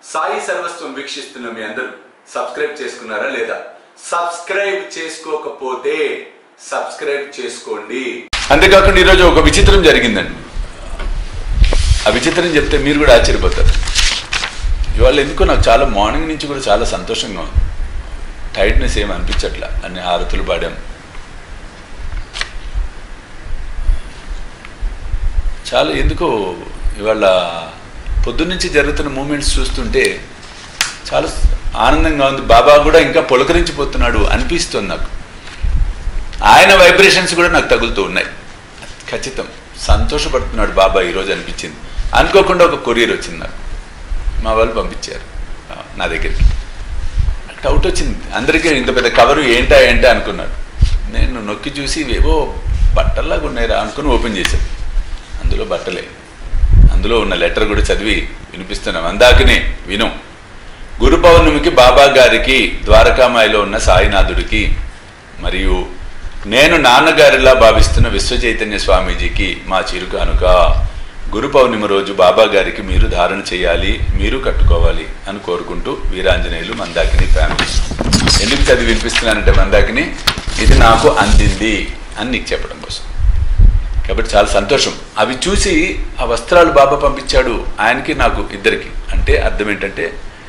సాయి సర్వస్వం వీక్షిస్తున్న మీ అందరూ సబ్స్క్రైబ్ చేసుకున్నారా లేదా సబ్స్క్రైబ్ చేసుకోకపోతే సబ్స్క్రైబ్ చేసుకోండి అంతేకాకుండా ఈరోజు ఒక విచిత్రం జరిగిందండి ఆ విచిత్రం చెప్తే మీరు కూడా ఆశ్చర్యపోతారు ఇవాళ ఎందుకో నాకు చాలా మార్నింగ్ నుంచి కూడా చాలా సంతోషంగా ఉంది టైట్నెస్ ఏమి అనిపించట్లా అన్ని హారతులు పాడాం చాలా ఎందుకో ఇవాళ పొద్దున్నుంచి జరుగుతున్న మూమెంట్స్ చూస్తుంటే చాలా ఆనందంగా ఉంది బాబా కూడా ఇంకా పులకరించిపోతున్నాడు అనిపిస్తుంది నాకు ఆయన వైబ్రేషన్స్ కూడా నాకు తగులుతూ ఉన్నాయి ఖచ్చితం సంతోషపడుతున్నాడు బాబా ఈరోజు అనిపించింది అనుకోకుండా ఒక కొరియర్ వచ్చింది నాకు మా వాళ్ళు పంపించారు ఆ, నా దగ్గరికి డౌట్ వచ్చింది అందరికీ ఇంత పెద్ద కవరు ఏంటా ఏంటా అనుకున్నాడు నేను నొక్కి చూసి ఏవో బట్టల్లాగా ఉన్నాయిరా అనుకుని ఓపెన్ చేశాను అందులో బట్టలే అందులో ఉన్న లెటర్ కూడా చదివి వినిపిస్తున్నాం అందాకనే విను గురు పౌర్ణమికి బాబా గారికి ద్వారకామాయిలో ఉన్న సాయినాథుడికి మరియు నేను నాన్నగారిలా భావిస్తున్న విశ్వ చైతన్య స్వామీజీకి మా చిరు కానుక గురు పౌర్ణిమ రోజు బాబా గారికి మీరు ధారణ చేయాలి మీరు కట్టుకోవాలి అని కోరుకుంటూ వీరాంజనేయులు మందాకిని ఫ్యామిలీ ఎందుకు చదివి వినిపిస్తున్నానంటే మందాకిని ఇది నాకు అందింది అని నీకు చెప్పడం కోసం కాబట్టి చాలా సంతోషం అవి చూసి ఆ వస్త్రాలు బాబా పంపించాడు ఆయనకి నాకు ఇద్దరికి అంటే అర్థం ఏంటంటే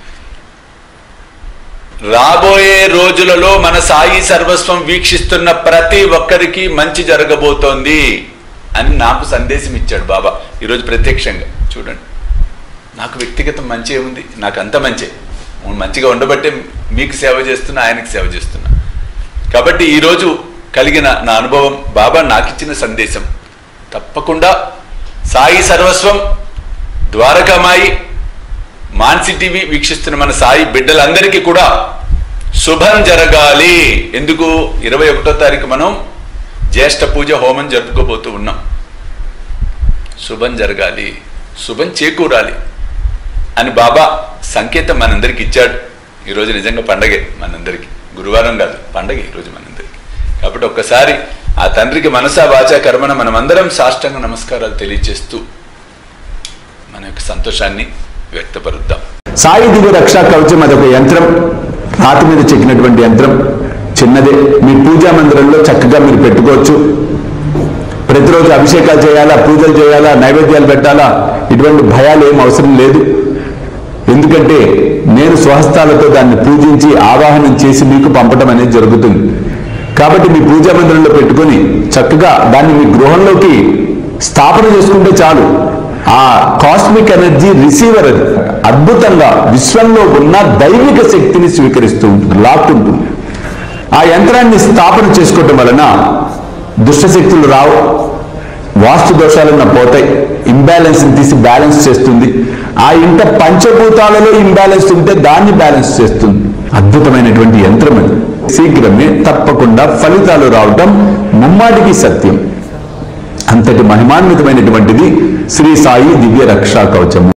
రాబోయే రోజులలో మన సాయి సర్వస్వం వీక్షిస్తున్న ప్రతి ఒక్కరికి మంచి జరగబోతోంది అని నాకు సందేశం ఇచ్చాడు బాబా ఈరోజు ప్రత్యక్షంగా చూడండి నాకు వ్యక్తిగతం మంచి ఏముంది నాకు అంత మంచే మంచిగా ఉండబట్టే మీకు సేవ చేస్తున్నా ఆయనకి సేవ చేస్తున్నా కాబట్టి ఈరోజు కలిగిన నా అనుభవం బాబా నాకు ఇచ్చిన సందేశం తప్పకుండా సాయి సర్వస్వం ద్వారకామాయి మాన్సి టీవీ వీక్షిస్తున్న మన సాయి బిడ్డలందరికీ కూడా శుభం జరగాలి ఎందుకు ఇరవై ఒకటో తారీఖు మనం జ్యేష్ఠ పూజ హోమం జరుపుకోబోతూ ఉన్నాం శుభం జరగాలి శుభం చేకూరాలి అని బాబా సంకేతం మనందరికి ఇచ్చాడు ఈరోజు నిజంగా పండగే మనందరికి గురువారం కాదు పండగ ఈరోజు మనందరికి కాబట్టి ఒక్కసారి ఆ తండ్రికి మనసా వాచా కర్మన మనమందరం సాష్టాంగ నమస్కారాలు తెలియజేస్తూ మన మన యొక్క సంతోషాన్ని వ్యక్తపరుద్దాం సాయి దివ్య రక్షా కవచం అదొక యంత్రం రాతి మీద చెక్కినటువంటి యంత్రం చిన్నదే మీ పూజా మందిరంలో చక్కగా మీరు పెట్టుకోవచ్చు ప్రతిరోజు అభిషేకాలు చేయాలా పూజలు చేయాలా నైవేద్యాలు పెట్టాలా ఇటువంటి భయాలు ఏం అవసరం లేదు ఎందుకంటే నేను స్వహస్తాలతో దాన్ని పూజించి ఆవాహనం చేసి మీకు పంపడం అనేది జరుగుతుంది కాబట్టి మీ పూజా మందిరంలో పెట్టుకొని చక్కగా దాన్ని మీ గృహంలోకి స్థాపన చేసుకుంటే చాలు ఆ కాస్మిక్ ఎనర్జీ రిసీవర్ అది అద్భుతంగా విశ్వంలో ఉన్న దైవిక శక్తిని స్వీకరిస్తూ ఉంటుంది లాక్కుంటుంది ఆ యంత్రాన్ని స్థాపన చేసుకోవటం వలన దుష్టశక్తులు రావు వాస్తు దోషాలన్న పోతాయి ఇంబ్యాలెన్స్ తీసి బ్యాలెన్స్ చేస్తుంది ఆ ఇంట పంచభూతాలలో ఇంబ్యాలెన్స్ ఉంటే దాన్ని బ్యాలెన్స్ చేస్తుంది అద్భుతమైనటువంటి యంత్రం అది శీఘ్రమే తప్పకుండా ఫలితాలు రావటం ముమ్మాటికి సత్యం అంతటి మహిమాన్వితమైనటువంటిది శ్రీ సాయి దివ్య రక్షా కవచము